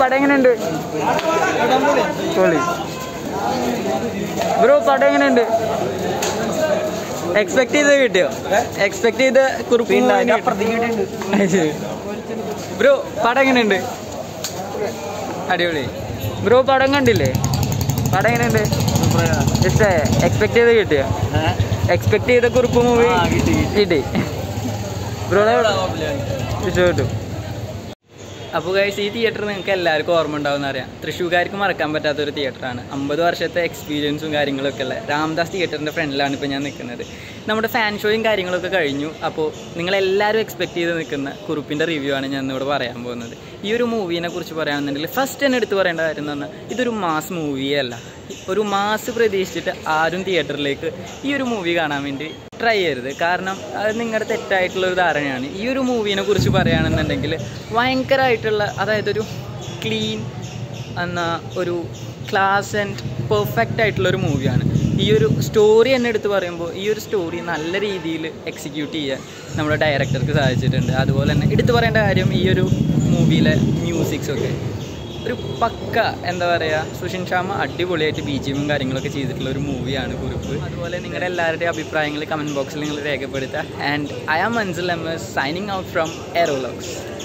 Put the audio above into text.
പടം എങ്ങനെയുണ്ട് പൊളി ബ്രോ പടം എങ്ങനെയുണ്ട് എക്സ്പെക്ട് ചെയ്ത് കിട്ടിയോ എക്സ്പെക്ട് ചെയ്ത കുറിപ്പ് ബ്രോ പടം എങ്ങനെയുണ്ട് അടിപൊളി ബ്രോ പടം കണ്ടില്ലേ പടം എങ്ങനെയുണ്ട് ഇഷ്ടമായ എക്സ്പെക്ട് ചെയ്ത് കിട്ടിയോ എക്സ്പെക്ട് ചെയ്ത കുറിപ്പ് മൂവി കിട്ടി ബ്രോടെ ഇഷ്ടപ്പെട്ടു അപ്പോൾ ഗൈസ് ഈ തിയേറ്റർ നിങ്ങൾക്ക് എല്ലാവർക്കും ഓർമ്മ ഉണ്ടാവുമെന്ന് അറിയാം തൃശ്ശൂർക്കാർക്ക് മറക്കാൻ പറ്റാത്തൊരു തിയേറ്ററാണ് അമ്പത് വർഷത്തെ എക്സ്പീരിയൻസും കാര്യങ്ങളൊക്കെ ഉള്ള രാംദാസ് തിയേറ്ററിൻ്റെ ഫ്രണ്ടിലാണ് ഇപ്പോൾ ഞാൻ നിൽക്കുന്നത് നമ്മുടെ ഫാൻ ഷോയും കാര്യങ്ങളൊക്കെ കഴിഞ്ഞു അപ്പോൾ നിങ്ങളെല്ലാവരും എക്സ്പെക്ട് ചെയ്ത് നിൽക്കുന്ന കുറിപ്പിൻ്റെ റിവ്യൂ ആണ് ഞാൻ ഇന്നിവിടെ പറയാൻ പോകുന്നത് ഈ ഒരു മൂവീനെ കുറിച്ച് പറയുകയാണെന്നുണ്ടെങ്കിൽ ഫസ്റ്റ് തന്നെ എടുത്ത് പറയേണ്ട കാര്യം എന്ന് പറഞ്ഞാൽ ഇതൊരു മാസ് മൂവിയേ അല്ല ഒരു മാസ് പ്രതീക്ഷിച്ചിട്ട് ആരും തിയേറ്ററിലേക്ക് ഈ ഒരു മൂവി കാണാൻ വേണ്ടി ട്രൈ ചെയ്യരുത് കാരണം അത് നിങ്ങളുടെ തെറ്റായിട്ടുള്ള ഒരു ധാരണയാണ് ഈ ഒരു മൂവീനെ കുറിച്ച് പറയുകയാണെന്നുണ്ടെങ്കിൽ ഭയങ്കരമായിട്ടുള്ള അതായത് ഒരു ക്ലീൻ എന്ന ഒരു ക്ലാസ് ആൻഡ് പെർഫെക്റ്റ് ആയിട്ടുള്ള ഒരു മൂവിയാണ് ഈ ഒരു സ്റ്റോറി തന്നെ എടുത്ത് പറയുമ്പോൾ ഈ ഒരു സ്റ്റോറി നല്ല രീതിയിൽ എക്സിക്യൂട്ട് ചെയ്യാൻ നമ്മുടെ ഡയറക്ടർക്ക് സാധിച്ചിട്ടുണ്ട് അതുപോലെ തന്നെ എടുത്തു പറയേണ്ട കാര്യം ഈ ഒരു മൂവിയിലെ മ്യൂസിക്സ് ഒക്കെ ഒരു പക്ക എന്താ പറയുക സുഷിൻ ഷാമ അടിപൊളിയായിട്ട് ബി ജി എമ്മും കാര്യങ്ങളൊക്കെ ചെയ്തിട്ടുള്ള ഒരു മൂവിയാണ് കുറിപ്പ് അതുപോലെ നിങ്ങളുടെ എല്ലാവരുടെയും അഭിപ്രായങ്ങൾ കമൻറ്റ് ബോക്സിൽ നിങ്ങൾ രേഖപ്പെടുത്തുക and I am Manzil M S signing out from എറോലോക്സ്